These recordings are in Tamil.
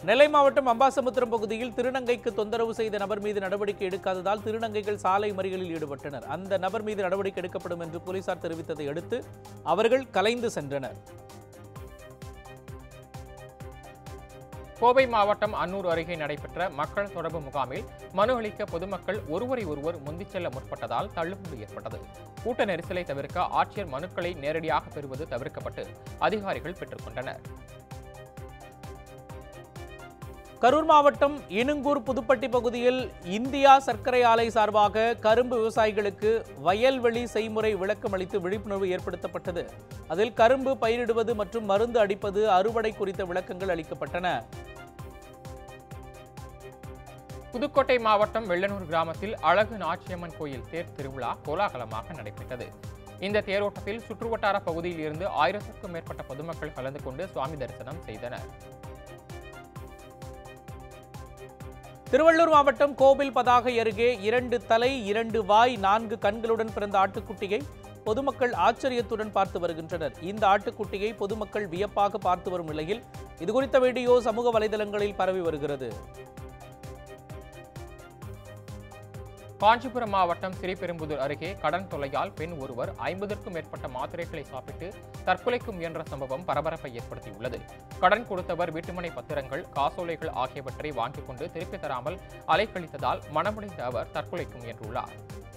நெல்லை மாவட்டம் அம்பாசமுத்திரம் பகுதியில் திருநங்கைக்கு தொந்தரவு செய்த நபர் மீது நடவடிக்கை எடுக்காததால் திருநங்கைகள் சாலை மறியலில் ஈடுபட்டனர் அந்த நபர் மீது நடவடிக்கை எடுக்கப்படும் என்று போலீசார் தெரிவித்ததை அடுத்து அவர்கள் கலைந்து சென்றனர் கோவை மாவட்டம் அன்னூர் அருகே நடைபெற்ற மக்கள் தொடர்பு முகாமில் மனு அளிக்க பொதுமக்கள் ஒருவரை ஒருவர் முந்திச் செல்ல முற்பட்டதால் தள்ளுமுள்ளு ஏற்பட்டது கூட்ட நெரிசலை தவிர்க்க ஆட்சியர் மனுக்களை நேரடியாக பெறுவது தவிர்க்கப்பட்டு அதிகாரிகள் பெற்றுக்கொண்டனர் கரூர் மாவட்டம் இனுங்கூர் புதுப்பட்டி பகுதியில் இந்தியா சர்க்கரை ஆலை சார்பாக கரும்பு விவசாயிகளுக்கு வயல்வெளி செய்முறை விளக்கம் அளித்து விழிப்புணர்வு ஏற்படுத்தப்பட்டது அதில் கரும்பு பயிரிடுவது மற்றும் மருந்து அடிப்பது அறுவடை குறித்த விளக்கங்கள் அளிக்கப்பட்டன புதுக்கோட்டை மாவட்டம் வெள்ளனூர் கிராமத்தில் அழகு நாச்சியம்மன் கோயில் தேர் திருவிழா கோலாகலமாக நடைபெற்றது இந்த தேரோட்டத்தில் சுற்றுவட்டார பகுதியில் இருந்து ஆயிரத்திற்கும் மேற்பட்ட பொதுமக்கள் கலந்து கொண்டு சுவாமி தரிசனம் செய்தனர் திருவள்ளூர் மாவட்டம் கோவில் பதாகை அருகே இரண்டு தலை இரண்டு வாய் நான்கு கண்களுடன் பிறந்த ஆட்டுக்குட்டியை பொதுமக்கள் ஆச்சரியத்துடன் பார்த்து வருகின்றனர் இந்த ஆட்டுக்குட்டியை பொதுமக்கள் வியப்பாக பார்த்து வரும் நிலையில் இதுகுறித்த வீடியோ சமூக வலைதளங்களில் பரவி வருகிறது காஞ்சிபுரம் மாவட்டம் ஸ்ரீபெரும்புதூர் அருகே கடன் தொல்லையால் பெண் ஒருவர் ஐம்பதற்கும் மேற்பட்ட மாத்திரைகளை சாப்பிட்டு தற்கொலைக்கு முயன்ற சம்பவம் பரபரப்பை ஏற்படுத்தியுள்ளது கடன் கொடுத்தவர் வீட்டுமனை பத்திரங்கள் காசோலைகள் ஆகியவற்றை வாங்கிக் கொண்டு திருப்பி தராமல் அலைக்கழித்ததால் மனமுடைந்த அவர் தற்கொலைக்கு முயன்றுள்ளார்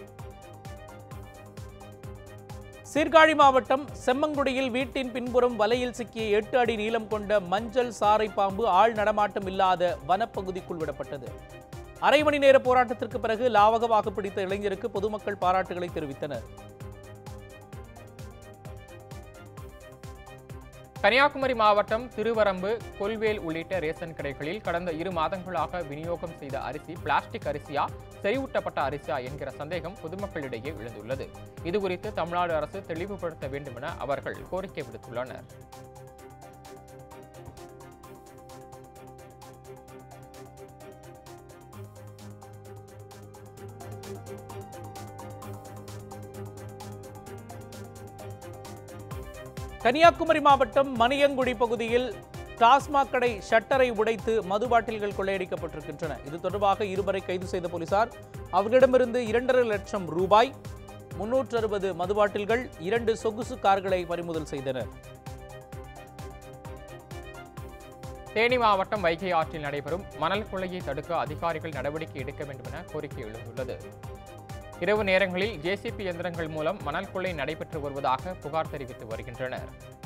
சீர்காழி மாவட்டம் செம்மங்குடியில் வீட்டின் பின்புறம் வலையில் சிக்கிய எட்டு அடி நீளம் கொண்ட மஞ்சள் சாரை பாம்பு ஆள் நடமாட்டம் இல்லாத வனப்பகுதிக்குள் விடப்பட்டது அரை மணி நேர போராட்டத்திற்கு பிறகு லாவகமாக பிடித்த இளைஞருக்கு பொதுமக்கள் பாராட்டுகளை தெரிவித்தனர் கன்னியாகுமரி மாவட்டம் திருவரம்பு கொல்வேல் உள்ளிட்ட ரேஷன் கடைகளில் கடந்த இரு மாதங்களாக விநியோகம் செய்த அரிசி பிளாஸ்டிக் அரிசியா செறிவூட்டப்பட்ட அரிசியா என்கிற சந்தேகம் பொதுமக்களிடையே எழுந்துள்ளது இதுகுறித்து தமிழ்நாடு அரசு தெளிவுபடுத்த வேண்டும் என அவர்கள் கோரிக்கை விடுத்துள்ளனர் கன்னியாகுமரி மாவட்டம் மணியங்குடி பகுதியில் டாஸ்மாக் கடை ஷட்டரை உடைத்து மது பாட்டில்கள் கொள்ளையடிக்கப்பட்டிருக்கின்றன இது தொடர்பாக இருவரை கைது செய்த போலீசார் அவர்களிடமிருந்து இரண்டரை லட்சம் ரூபாய் முன்னூற்று அறுபது மது பாட்டில்கள் இரண்டு சொகுசு கார்களை பறிமுதல் செய்தனர் தேனி மாவட்டம் வைகை ஆற்றில் நடைபெறும் மணல் கொள்ளையை தடுக்க அதிகாரிகள் நடவடிக்கை எடுக்க வேண்டும் என கோரிக்கை எழுந்துள்ளது இரவு நேரங்களில் ஜேசிபி இயந்திரங்கள் மூலம் மணல் கொள்ளை நடைபெற்று வருவதாக புகார் தெரிவித்து வருகின்றனர்